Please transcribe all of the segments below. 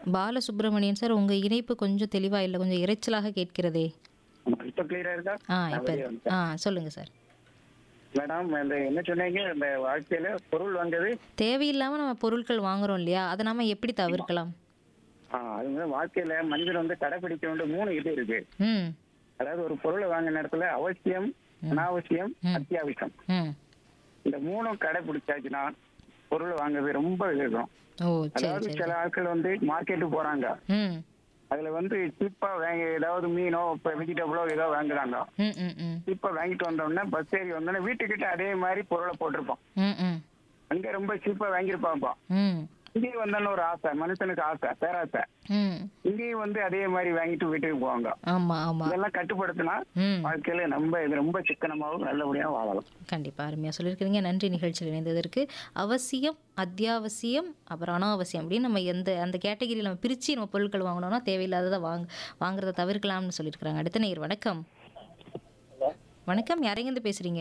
Balasubramanian sir உங்க இணைப்பு கொஞ்சம் தெளிவா இல்ல. கொஞ்சம் இரைச்சலாக கேட்கிறதே. இப்ப கிளியரா இருக்கா ஆ நான் இப்ப வெளியே வந்துட்டேன். ஆ சொல்லுங்க சார். மேடம் இந்த என்ன சொன்னீங்க இந்த வாழ்க்கையில பொருள் வாங்குறது தேவையில்லாம நம்ம பொருட்கள் வாங்குறோம் இல்லையா? அத நாம எப்படி தவிர்க்கலாம்? ஆ, அது வந்து வாழ்க்கையில மனிதர் வந்து கடைபிடிக்க வேண்டிய மூணு இது இருக்கு ம். அதாவது ஒரு பொருளை வாங்கின நேரத்துல அவசியம் அனாவசியம் ம். அத்தியாவசியம் ம். இந்த மூணும் கடைபிடிச்சாச்சுன்னா பொருள் வாங்குறது ரொம்ப இது இருக்கும் ஓ சரி அதாவது சரி. சில ஆட்கள் வந்து மார்க்கெட்டுக்கு போறாங்க ம். அதுல வந்து சீப்பா வாங்கி ஏதாவது மீனோ இப்ப வெஜிடபிளோ ஏதோ வாங்குறாங்க ம் ம் ம். சீப்பா வாங்கிட்டு வந்தோடனே பஸ் ஏறி வந்தோடனே வீட்டுக்கிட்ட அதே மாதிரி பொருளை போட்டிருப்போம் ம் ம். அங்க ரொம்ப சீப்பா வாங்கியிருப்பாங்க ம். இங்கேயும் வந்தோன்னு ஒரு ஆசை மனுஷனுக்கு ஆசை பேராசை ம். இங்கேயும் வந்து அதே மாதிரி வாங்கிட்டு வீட்டுக்கு போவாங்க ஆமா ஆமா. இதெல்லாம் கட்டுப்படுத்தினா ம். வாழ்க்கையில நம்ம இது ரொம்ப சிக்கனமாகவும் நல்லபடியா வாழலாம் கண்டிப்பா அருமையா சொல்லியிருக்கிறீங்க. நன்றி நிகழ்ச்சியில் இணைந்ததற்கு. அவசியம், அத்தியாவசியம், அப்புறம் அனாவசியம் அப்படின்னு நம்ம எந்த அந்த கேட்டகரியில் நம்ம பிரிச்சு நம்ம பொருட்கள் வாங்கினோம்னா தேவையில்லாததை வாங்க வாங்குறத தவிர்க்கலாம்னு சொல்லியிருக்கிறாங்க. அடுத்த நேயர் வணக்கம். வணக்கம் யாரெங்கிருந்து பேசுறீங்க?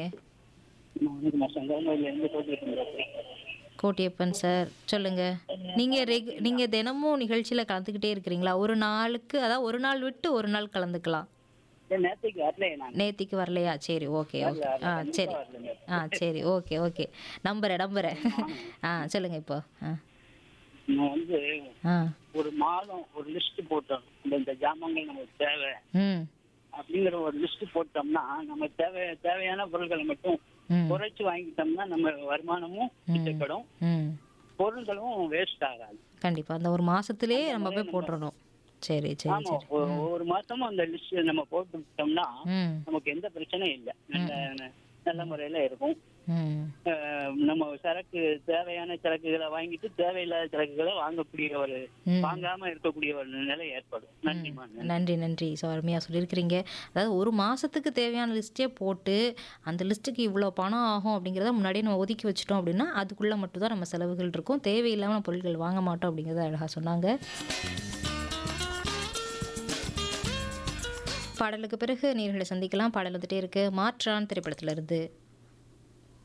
கோட்டியப்பன் சார் சொல்லுங்க. நீங்க ரெகு நீங்க தினமும் நிகழ்ச்சியில கலந்துக்கிட்டே இருக்கிறீங்களா? ஒரு நாளுக்கு அதாவது ஒரு நாள் விட்டு ஒரு நாள் கலந்துக்கலாம். நேற்றுக்கு வரலையே நான் நேத்திக்கு வரலையா சரி ஓகே ஓகே ஆ சரி ஆ சரி ஓகே ஓகே நம்புறேன் நம்புறேன் ஆ சொல்லுங்க இப்போ ஆ நான் வந்து ஆ ஒரு மாதம் ஒரு லிஸ்ட் போட்டோம் இந்த இந்த ஜாமான்கள் நமக்கு தேவை ம் அப்படிங்கிற ஒரு லிஸ்ட் போட்டோம்னா நம்ம தேவை தேவையான பொருட்களை மட்டும் ம் குறைச்சு வாங்கிட்டோம்னா நம்ம வருமானமும் மிச்சப்படும் ம் பொருட்களும் வேஸ்ட் ஆகாது கண்டிப்பா அந்த ஒரு மாசத்திலே நம்ம போய் போட்டுறணும் சரி சரி ஆமா சரி ஒ- ஒவ்வொரு மாசமும் அந்த லிஸ்ட் நம்ம போட்டு விட்டோம்னா ம் நமக்கு எந்த பிரச்சனையும் இல்லை நல்ல நல்ல முறையில இருக்கும் ம் அஹ் நம்ம சரக்கு தேவையான சரக்குகளை வாங்கிட்டு தேவையில்லாத சரக்குகளை வாங்கக்கூடிய ஒரு ம். வாங்காம இருக்கக்கூடிய ஒரு நிலை ஏற்படும் நன்றிமா நன்றி. நன்றி நன்றி ஸோ அருமையாக சொல்லியிருக்கிறீங்க அதாவது ஒரு மாதத்துக்கு தேவையான லிஸ்ட்டே போட்டு அந்த லிஸ்ட்டுக்கு இவ்வளோ பணம் ஆகும் அப்படிங்கிறத முன்னாடியே நம்ம ஒதுக்கி வச்சிட்டோம் அப்படின்னா அதுக்குள்ளே மட்டும்தான் நம்ம செலவுகள் இருக்கும் தேவையில்லாமல் பொருட்கள் வாங்க மாட்டோம் அப்படிங்கிறத அழகாக சொன்னாங்க பாடலுக்கு பிறகு நேர்களை சந்திக்கலாம் பாடல் வந்துட்டே இருக்கு மாற்றான் திரைப்படத்திலிருந்து